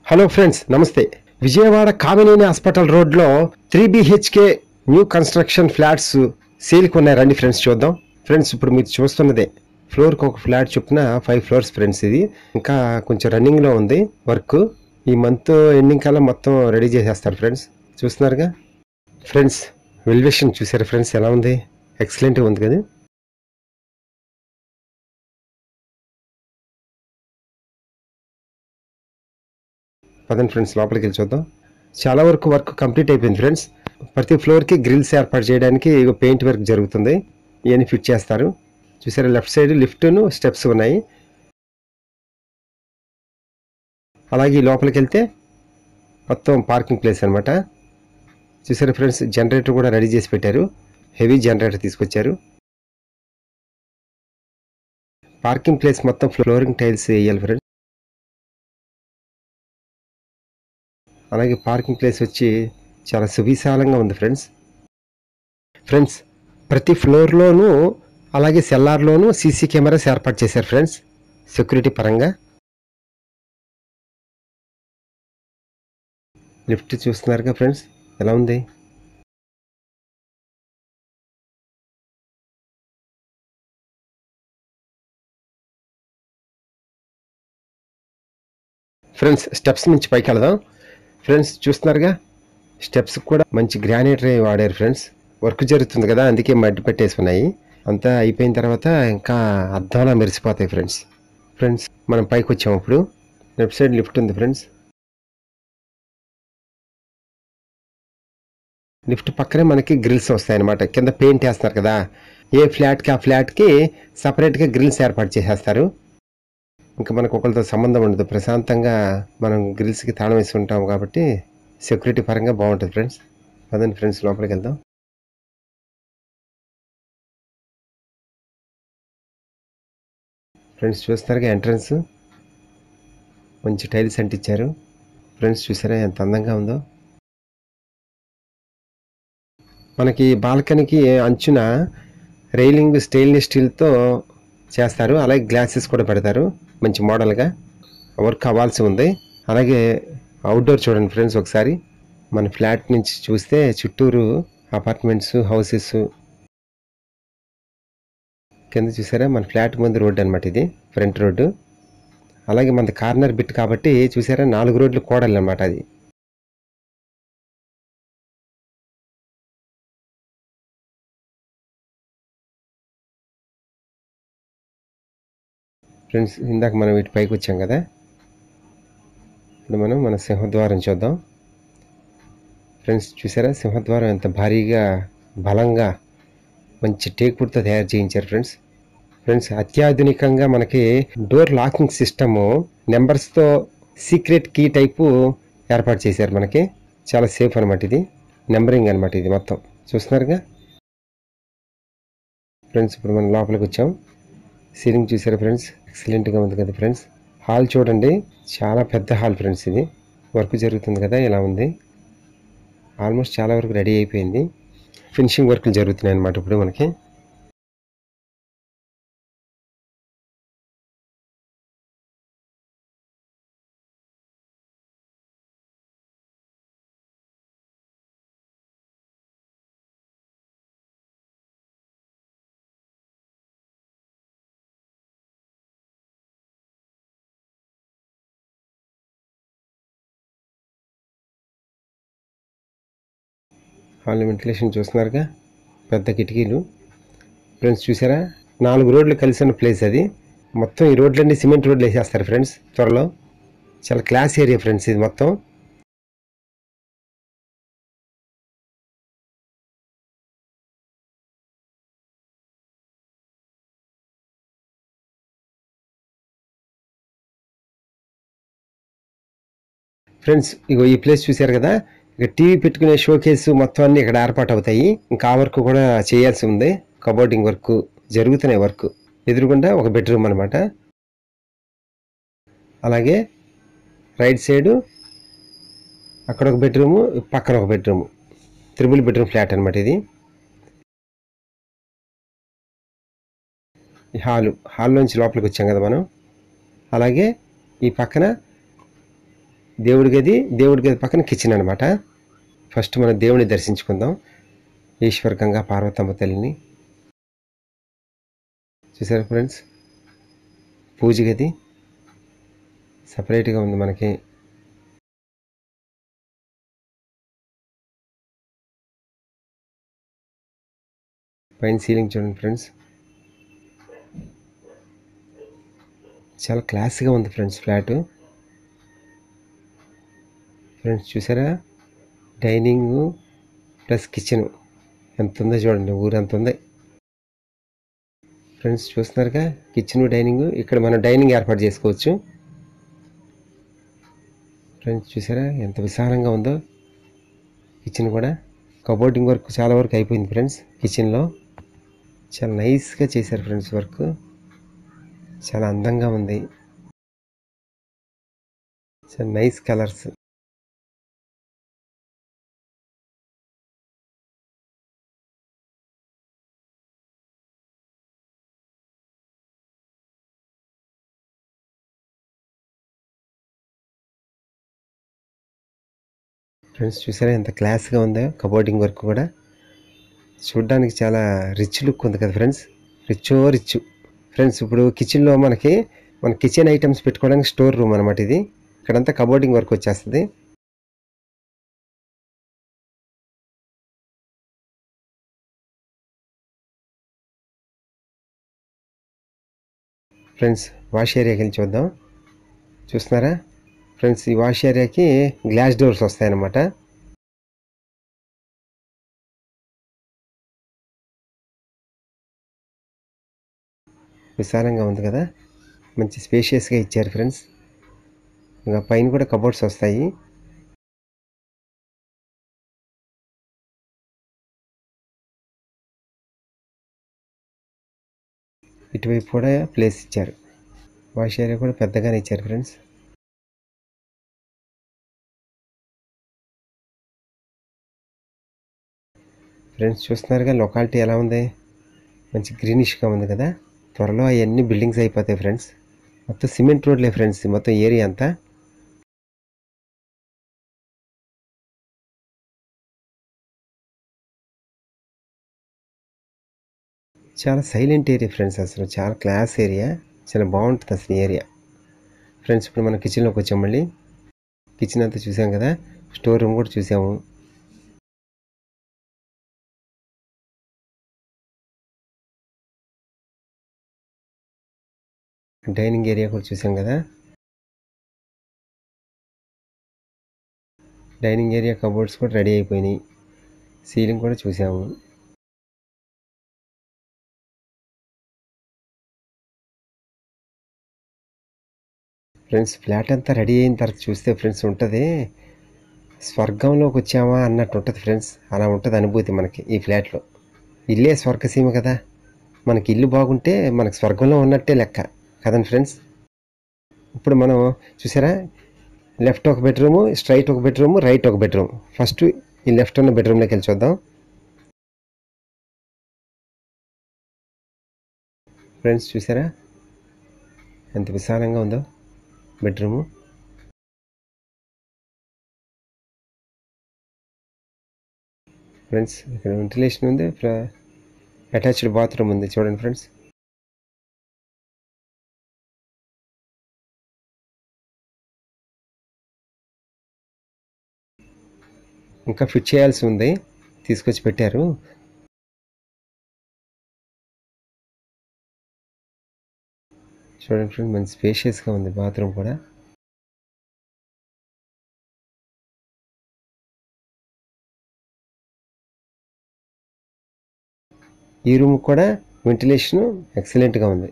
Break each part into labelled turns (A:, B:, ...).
A: hello friends నమస్తే Vijayawada Kamineni hospital రోడ్లో three BHK new construction flats సేల్కి ఉన్నాయి రండి ఫ్రెండ్స్ చూద్దాం ఫ్రెండ్స్ ఇప్పుడు మీరు చూస్తున్నదే ఫ్లోర్కి ఒక ఫ్లాట్ చొప్పున ఫైవ్ ఫ్లోర్స్ ఫ్రెండ్స్ ఇది ఇంకా కొంచెం రన్నింగ్లో ఉంది వర్క్ ఈ మంత్ ఎండింగ్ కల్లా మొత్తం రెడీ చేసేస్తారు ఫ్రెండ్స్ చూస్తున్నారుగా ఫ్రెండ్స్ వెల్వేషన్ చూసారు ఫ్రెండ్స్ ఎలా ఉంది ఎక్సలెంట్గా ఉంది కదా పదండి ఫ్రెండ్స్ లోపలికి వెళ్ళి చూద్దాం చాలా వరకు వర్క్ కంప్లీట్ అయిపోయింది ఫ్రెండ్స్ ప్రతి ఫ్లోర్కి గ్రిల్స్ ఏర్పాటు చేయడానికి పెయింట్ వర్క్ జరుగుతుంది ఇవన్నీ ఫిట్ చేస్తారు చూసారా లెఫ్ట్ సైడ్ లిఫ్ట్ను స్టెప్స్ ఉన్నాయి అలాగే ఈ లోపలికి వెళ్తే మొత్తం పార్కింగ్ ప్లేస్ అనమాట చూసారా ఫ్రెండ్స్ జనరేటర్ కూడా రెడీ చేసి పెట్టారు హెవీ జనరేటర్ తీసుకొచ్చారు పార్కింగ్ ప్లేస్ మొత్తం ఫ్లోరింగ్ టైల్స్ వేయాలి ఫ్రెండ్స్ అలాగే పార్కింగ్ ప్లేస్ వచ్చి చాలా సువిశాలంగా ఉంది ఫ్రెండ్స్ ఫ్రెండ్స్ ప్రతి ఫ్లోర్లోనూ అలాగే సెల్లార్లోనూ సీసీ కెమెరాస్ ఏర్పాటు చేశారు ఫ్రెండ్స్ సెక్యూరిటీ పరంగా లిఫ్ట్ చూస్తున్నారుగా ఫ్రెండ్స్ ఎలా ఉంది ఫ్రెండ్స్ స్టెప్స్ నుంచి పైకి వెళదాం ఫ్రెండ్స్ చూస్తున్నారుగా స్టెప్స్ కూడా మంచి గ్రానైట్ వాడారు ఫ్రెండ్స్ వర్క్ జరుగుతుంది కదా అందుకే మడ్డి పెట్టేసి ఉన్నాయి అంతా అయిపోయిన తర్వాత ఇంకా అద్దంలా మెరిసిపోతాయి ఫ్రెండ్స్ ఫ్రెండ్స్ మనం పైకి వచ్చాము ఇప్పుడు లెఫ్ట్ సైడ్ లిఫ్ట్ ఉంది ఫ్రెండ్స్ లిఫ్ట్ పక్కనే మనకి గ్రిల్స్ వస్తాయి అనమాట కింద పెయింట్ వేస్తున్నారు కదా ఏ ఫ్లాట్కి ఆ ఫ్లాట్కి సపరేట్గా గ్రిల్స్ ఏర్పాటు చేసేస్తారు ఇంకా మనకు ఒకరితో సంబంధం ఉండదు ప్రశాంతంగా మనం గ్రిల్స్కి తాళం వేసి ఉంటాం కాబట్టి సెక్యూరిటీ పరంగా బాగుంటుంది ఫ్రెండ్స్ పదండి ఫ్రెండ్స్ లోపలికి వెళ్దాం ఫ్రెండ్స్ చూస్తారుగా ఎంట్రన్స్ మంచి టైల్స్ అంటించారు ఫ్రెండ్స్ చూసారా ఎంత అందంగా ఉందో మనకి బాల్కనీకి అంచున రైలింగ్ స్టెయిన్లెస్ స్టీల్తో చేస్తారు అలాగే గ్లాసెస్ కూడా పెడతారు మంచి మోడల్గా వర్క్ అవ్వాల్సి ఉంది అలాగే అవుట్డోర్ చూడండి ఫ్రెండ్స్ ఒకసారి మన ఫ్లాట్ నుంచి చూస్తే చుట్టూరు అపార్ట్మెంట్స్ హౌసెస్ కింద చూసారా మన ఫ్లాట్ ముందు రోడ్డు అనమాట ఇది ఫ్రంట్ రోడ్డు అలాగే మన కార్నర్ బిట్ కాబట్టి చూసారా నాలుగు రోడ్లు కోడలు అనమాట అది ఫ్రెండ్స్ ఇందాక మనం వీటి పైకి వచ్చాం కదా ఇప్పుడు మనం మన సింహద్వారం చూద్దాం ఫ్రెండ్స్ చూసారా సింహద్వారం ఎంత భారీగా బలంగా మంచి టేకుడుతో తయారు చేయించారు ఫ్రెండ్స్ ఫ్రెండ్స్ అత్యాధునికంగా మనకి డోర్ లాకింగ్ సిస్టము నెంబర్స్తో సీక్రెట్ కీ టైపు ఏర్పాటు చేశారు మనకి చాలా సేఫ్ అనమాట ఇది నెంబరింగ్ అనమాట ఇది మొత్తం చూస్తున్నారుగా ఫ్రెండ్స్ ఇప్పుడు మనం లోపలికి వచ్చాం సీలింగ్ చూసారా ఫ్రెండ్స్ ఎక్సలెంట్గా ఉంది కదా ఫ్రెండ్స్ హాల్ చూడండి చాలా పెద్ద హాల్ ఫ్రెండ్స్ ఇది వర్క్ జరుగుతుంది కదా ఇలా ఉంది ఆల్మోస్ట్ చాలా వరకు రెడీ అయిపోయింది ఫినిషింగ్ వర్క్లు జరుగుతున్నాయి అన్నమాట ఇప్పుడు మనకి హాల్ వెంటిలేషన్ చూస్తున్నారుగా పెద్ద కిటికీలు ఫ్రెండ్స్ చూసారా నాలుగు రోడ్లు కలిసి ఉన్న ప్లేస్ అది మొత్తం ఈ రోడ్లన్నీ సిమెంట్ రోడ్లు వేసేస్తారు ఫ్రెండ్స్ త్వరలో చాలా క్లాస్ ఏరియా ఫ్రెండ్స్ ఇది మొత్తం ఫ్రెండ్స్ ఇగో ఈ ప్లేస్ చూశారు కదా ఇక టీవీ పెట్టుకునే షో కేసు మొత్తం అన్ని ఇక్కడ ఏర్పాటు అవుతాయి ఇంకా ఆ వర్క్ కూడా చేయాల్సి ఉంది కబోర్డింగ్ వర్క్ జరుగుతున్నాయి వర్క్ ఎదురుగుండా ఒక బెడ్రూమ్ అనమాట అలాగే రైట్ సైడు అక్కడ ఒక బెడ్రూము పక్కన ఒక బెడ్రూము త్రిబుల్ బెడ్రూమ్ ఫ్లాట్ అనమాట ఇది ఈ హాలు హాల్లోంచి లోపలికి వచ్చాం కదా మనం అలాగే ఈ పక్కన దేవుడి గది దేవుడి గది పక్కన కిచెన్ అనమాట ఫస్ట్ మనం దేవుని దర్శించుకుందాం ఈశ్వర్ గంగా పార్వతమ్మ తల్లిని చూసారా ఫ్రెండ్స్ పూజ గది సపరేట్గా ఉంది మనకి పైన సీలింగ్ చూడండి ఫ్రెండ్స్ చాలా క్లాస్గా ఉంది ఫ్రెండ్స్ ఫ్లాట్ ఫ్రెండ్స్ చూసారా డైనింగ్ ప్లస్ కిచెన్ ఎంత ఉందో చూడండి ఊరు ఎంత ఉంది ఫ్రెండ్స్ చూస్తున్నారుగా కిచెన్ డైనింగ్ ఇక్కడ మనం డైనింగ్ ఏర్పాటు చేసుకోవచ్చు ఫ్రెండ్స్ చూసారా ఎంత విశాలంగా ఉందో కిచెన్ కూడా కబోర్డింగ్ వర్క్ చాలా వరకు అయిపోయింది ఫ్రెండ్స్ కిచెన్లో చాలా నైస్గా చేశారు ఫ్రెండ్స్ వర్క్ చాలా అందంగా ఉంది చాలా నైస్ కలర్స్ ఫ్రెండ్స్ చూసారా ఎంత క్లాస్గా ఉందో కబోర్డింగ్ వర్క్ కూడా చూడడానికి చాలా రిచ్ లుక్ ఉంది కదా ఫ్రెండ్స్ రిచో రిచ్ ఫ్రెండ్స్ ఇప్పుడు కిచెన్లో మనకి మన కిచెన్ ఐటమ్స్ పెట్టుకోవడానికి స్టోర్ రూమ్ అనమాట ఇది ఇక్కడంతా కబోర్డింగ్ వర్క్ వచ్చేస్తుంది ఫ్రెండ్స్ వాష్ ఏరియాకి వెళ్ళి చూద్దాం చూస్తున్నారా ఫ్రెండ్స్ ఈ వాష్ ఏరియాకి గ్లాస్ డోర్స్ వస్తాయన్నమాట విశాలంగా ఉంది కదా మంచి స్పేషియస్గా ఇచ్చారు ఫ్రెండ్స్ ఇంకా పైన కూడా కబోర్డ్స్ వస్తాయి ఇటువైపు కూడా ప్లేస్ ఇచ్చారు వాష్ ఏరియా కూడా పెద్దగానే ఇచ్చారు ఫ్రెండ్స్ ఫ్రెండ్స్ చూస్తున్నారుగా లొకాలిటీ ఎలా ఉంది మంచి గ్రీనిష్గా ఉంది కదా త్వరలో అవన్నీ బిల్డింగ్స్ అయిపోతాయి ఫ్రెండ్స్ మొత్తం సిమెంట్ రోడ్లే ఫ్రెండ్స్ మొత్తం ఏరియా అంతా చాలా సైలెంట్ ఏరియా ఫ్రెండ్స్ అసలు చాలా క్లాస్ ఏరియా చాలా బాగుంటుంది అసలు ఏరియా ఫ్రెండ్స్ ఇప్పుడు మనం కిచెన్లోకి వచ్చాం మళ్ళీ కిచెన్ అంతా చూసాం కదా స్టోర్ రూమ్ కూడా చూసాము డైనింగ్ ఏరియా కూడా చూసాం కదా డైనింగ్ ఏరియా కబోర్డ్స్ కూడా రెడీ అయిపోయినాయి సీలింగ్ కూడా చూసాము ఫ్రెండ్స్ ఫ్లాట్ అంతా రెడీ అయిన తర్వాత చూస్తే ఫ్రెండ్స్ ఉంటుంది స్వర్గంలోకి వచ్చామా అన్నట్టు ఉంటుంది ఫ్రెండ్స్ అలా ఉంటుంది అనుభూతి మనకి ఈ ఫ్లాట్లో ఇల్లే స్వర్గసీమ కదా మనకి ఇల్లు బాగుంటే మనకి స్వర్గంలో ఉన్నట్టే లెక్క కదండి ఫ్రెండ్స్ ఇప్పుడు మనం చూసారా లెఫ్ట్ ఒక బెడ్రూము స్ట్రైట్ ఒక బెడ్రూము రైట్ ఒక బెడ్రూమ్ ఫస్ట్ ఈ లెఫ్ట్ ఉన్న బెడ్రూమ్లోకి వెళ్ళి చూద్దాం ఫ్రెండ్స్ చూసారా ఎంత విశాలంగా ఉందో బెడ్రూము ఫ్రెండ్స్ ఇక్కడ వెంటిలేషన్ ఉంది అటాచ్డ్ బాత్రూమ్ ఉంది చూడండి ఫ్రెండ్స్ ఇంకా ఫిట్ చేయాల్సి ఉంది తీసుకొచ్చి పెట్టారు చూడండి ఫ్రెండ్ మంచి స్పేషియస్గా ఉంది బాత్రూమ్ కూడా ఈ రూమ్ కూడా వెంటిలేషన్ ఎక్సలెంట్గా ఉంది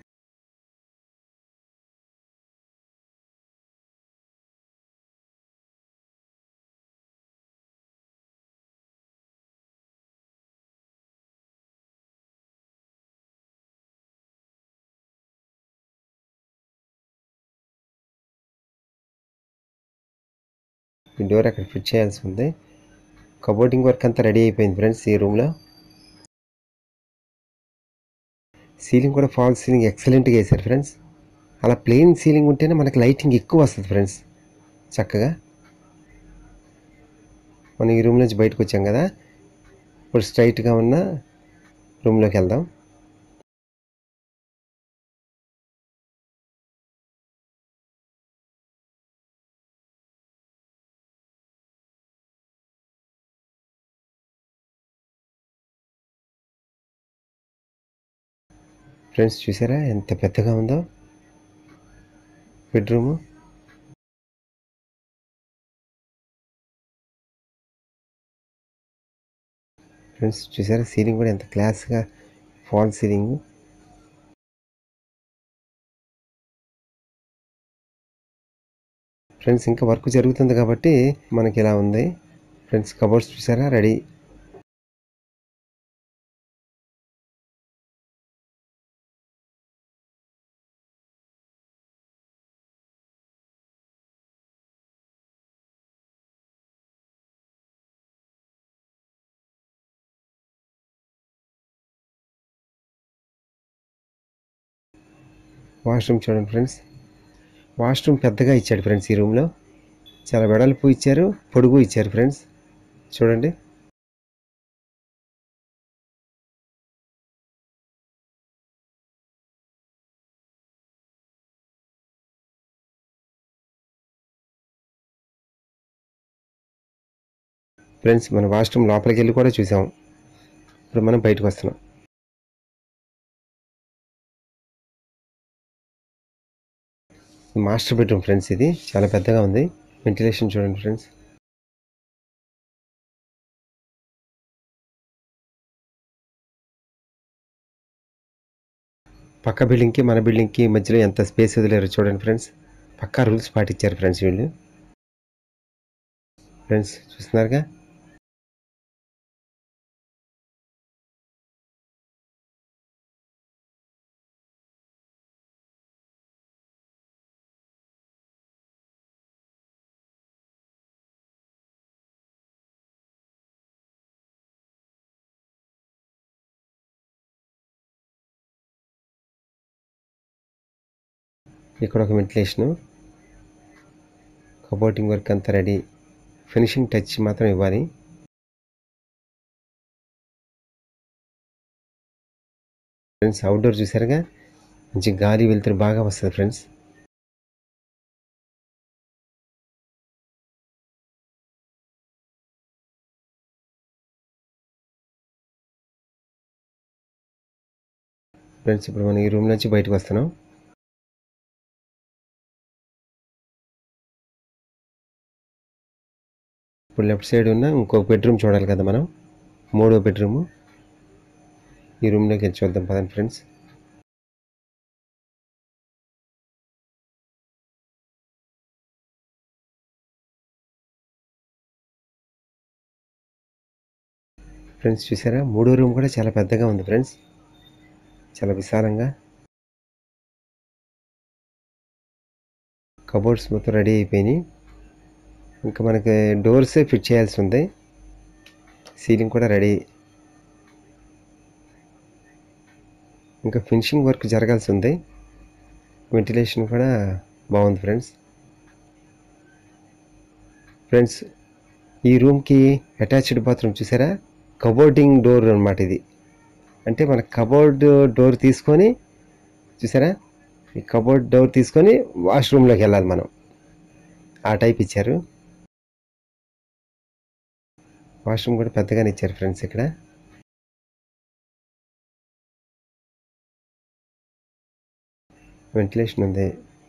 A: ఈ డోర్ అక్కడ ఫిట్ చేయాల్సి ఉంది కబోర్డింగ్ వర్క్ అంతా రెడీ అయిపోయింది ఫ్రెండ్స్ ఈ రూమ్లో సీలింగ్ కూడా ఫాల్ సీలింగ్ ఎక్సలెంట్గా వేశారు ఫ్రెండ్స్ అలా ప్లెయిన్ సీలింగ్ ఉంటేనే మనకి లైటింగ్ ఎక్కువ వస్తుంది ఫ్రెండ్స్ చక్కగా మనం ఈ రూమ్ నుంచి బయటకు వచ్చాం కదా ఇప్పుడు స్ట్రైట్గా ఉన్న రూమ్లోకి వెళ్దాం ఫ్రెండ్స్ చూసారా ఎంత పెద్దగా ఉందో బెడ్రూము ఫ్రెండ్స్ చూసారా సీలింగ్ కూడా ఎంత క్లాస్గా ఫాల్ సీలింగ్ ఫ్రెండ్స్ ఇంకా వర్క్ జరుగుతుంది కాబట్టి మనకి ఇలా ఉంది ఫ్రెండ్స్ కబోర్డ్స్ చూసారా రెడీ వాష్రూమ్ చూడండి ఫ్రెండ్స్ వాష్రూమ్ పెద్దగా ఇచ్చాడు ఫ్రెండ్స్ ఈ రూమ్లో చాలా వెడల్పు ఇచ్చారు పొడుగు ఇచ్చారు ఫ్రెండ్స్ చూడండి ఫ్రెండ్స్ మన వాష్రూమ్ లోపలికి వెళ్ళి కూడా చూసాం ఇప్పుడు మనం బయటకు వస్తున్నాం మాస్టర్ బెడ్రూమ్ ఫ్రెండ్స్ ఇది చాలా పెద్దగా ఉంది వెంటిలేషన్ చూడండి ఫ్రెండ్స్ పక్క బిల్డింగ్కి మన బిల్డింగ్కి మధ్యలో ఎంత స్పేస్ వదిలేరు చూడండి ఫ్రెండ్స్ పక్కా రూల్స్ పాటించారు ఫ్రెండ్స్ వీళ్ళు ఫ్రెండ్స్ చూస్తున్నారుగా ఇక్కడ ఒక వెంటిలేషను కబోర్డింగ్ వర్క్ అంతా రెడీ ఫినిషింగ్ టచ్ మాత్రం ఇవ్వాలి ఫ్రెండ్స్ అవుట్డోర్ చూసారుగా మంచి గాలి వెళ్తురు బాగా వస్తుంది ఫ్రెండ్స్ ఫ్రెండ్స్ ఇప్పుడు మనం ఈ రూమ్ నుంచి బయటకు వస్తున్నాం ఇప్పుడు లెఫ్ట్ సైడ్ ఉన్న ఇంకొక బెడ్రూమ్ చూడాలి కదా మనం మూడో బెడ్రూము ఈ రూమ్లోకి వెళ్ళి చూద్దాం పదండి ఫ్రెండ్స్ ఫ్రెండ్స్ చూసారా మూడో రూమ్ కూడా చాలా పెద్దగా ఉంది ఫ్రెండ్స్ చాలా విశాలంగా కబోర్డ్స్ మొత్తం రెడీ అయిపోయినాయి ఇంకా మనకి డోర్సే ఫిట్ చేయాల్సి ఉంది సీలింగ్ కూడా రెడీ ఇంకా ఫినిషింగ్ వర్క్ జరగాల్సి ఉంది వెంటిలేషన్ కూడా బాగుంది ఫ్రెండ్స్ ఫ్రెండ్స్ ఈ రూమ్కి అటాచ్డ్ బాత్రూమ్ చూసారా కబోర్డింగ్ డోర్ అనమాట ఇది అంటే మన కబోర్డ్ డోర్ తీసుకొని చూసారా ఈ కబోర్డ్ డోర్ తీసుకొని వాష్రూమ్లోకి వెళ్ళాలి మనం ఆ టైప్ ఇచ్చారు వాష్రూమ్ కూడా పెద్దగానే ఇచ్చారు ఫ్రెండ్స్ ఇక్కడ వెంటిలేషన్ ఉంది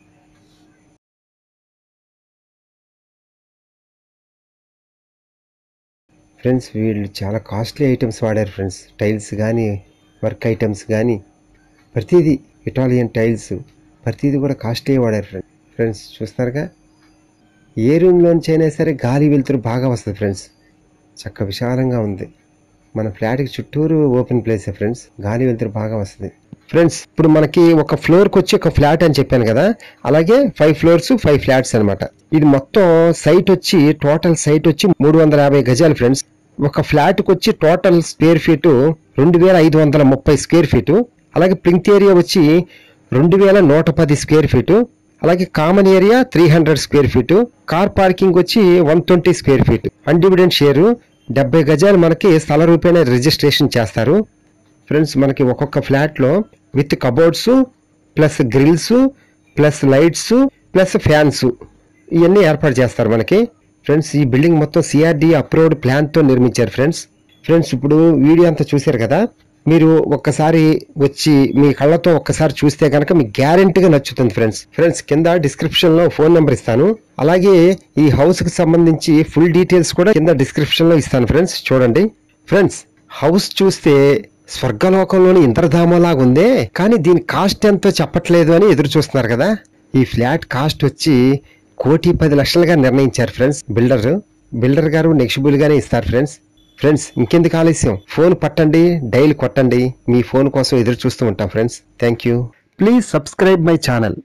A: ఫ్రెండ్స్ వీళ్ళు చాలా కాస్ట్లీ ఐటమ్స్ వాడారు ఫ్రెండ్స్ టైల్స్ కానీ వర్క్ ఐటమ్స్ కానీ ప్రతిదీ ఇటాలియన్ టైల్స్ ప్రతిదీ కూడా కాస్ట్లీ వాడారు ఫ్రెండ్స్ ఫ్రెండ్స్ చూస్తున్నారుగా ఏ రూమ్లోంచి అయినా సరే గాలి వెలుతురు బాగా వస్తుంది ఫ్రెండ్స్ చక్క విశాలంగా ఉంది మన ఫ్లాట్కి చుట్టూరు ఓపెన్ ప్లేసే ఫ్రెండ్స్ గాలి వెలుతురు బాగా వస్తుంది ఫ్రెండ్స్ ఇప్పుడు మనకి ఒక ఫ్లోర్కి వచ్చి ఒక ఫ్లాట్ అని చెప్పాను కదా అలాగే ఫైవ్ ఫ్లోర్స్ ఫైవ్ ఫ్లాట్స్ అనమాట ఇది మొత్తం సైట్ వచ్చి టోటల్ సైట్ వచ్చి మూడు వందల యాభై గజాలు ఫ్రెండ్స్ ఒక ఫ్లాట్కి వచ్చి టోటల్ స్క్వేర్ ఫీటు రెండు వేల ఐదు వందల ముప్పై స్క్వేర్ ఫీటు అలాగే ప్లింత్ ఏరియా వచ్చి రెండు వేల నూట పది స్క్వేర్ ఫీటు అలాగే common area three hundred square feet car parking వచ్చి one twenty square feet undivided share డెబ్బై గజాలు మనకి స్థల రూపేణ రిజిస్ట్రేషన్ చేస్తారు ఫ్రెండ్స్ మనకి ఒక్కొక్క ఫ్లాట్లో with cupboards plus grills plus lights plus fans ఇవన్నీ ఏర్పాటు చేస్తారు మనకి ఫ్రెండ్స్ ఈ బిల్డింగ్ మొత్తం సిఆర్డి అప్రూవ్డ్ ప్లాన్తో నిర్మించారు ఫ్రెండ్స్ ఫ్రెండ్స్ ఇప్పుడు వీడియో అంతా చూశారు కదా మీరు ఒక్కసారి వచ్చి మీ కళ్ళతో ఒక్కసారి చూస్తే కనుక మీకు గ్యారెంటీగా నచ్చుతుంది ఫ్రెండ్స్ ఫ్రెండ్స్ కింద డిస్క్రిప్షన్లో ఫోన్ నెంబర్ ఇస్తాను అలాగే ఈ హౌస్కి సంబంధించి ఫుల్ డీటెయిల్స్ కూడా కింద డిస్క్రిప్షన్లో ఇస్తాను ఫ్రెండ్స్ చూడండి ఫ్రెండ్స్ హౌస్ చూస్తే స్వర్గలోకంలోని ఇంద్రధామలాగా ఉందే కానీ దీని కాస్ట్ ఎంతో చెప్పట్లేదు అని ఎదురు చూస్తున్నారు కదా ఈ ఫ్లాట్ కాస్ట్ వచ్చి కోటి పది లక్షలుగా నిర్ణయించారు ఫ్రెండ్స్ బిల్డర్ బిల్డర్ గారు నెక్స్టబుల్ గానే ఇస్తారు ఫ్రెండ్స్ ఫ్రెండ్స్ ఇంకెందుకు ఆలస్యం ఫోన్ పట్టండి డైల్ కొట్టండి మీ ఫోన్ కోసం ఎదురు చూస్తూ ఉంటాం friends thank you please subscribe my channel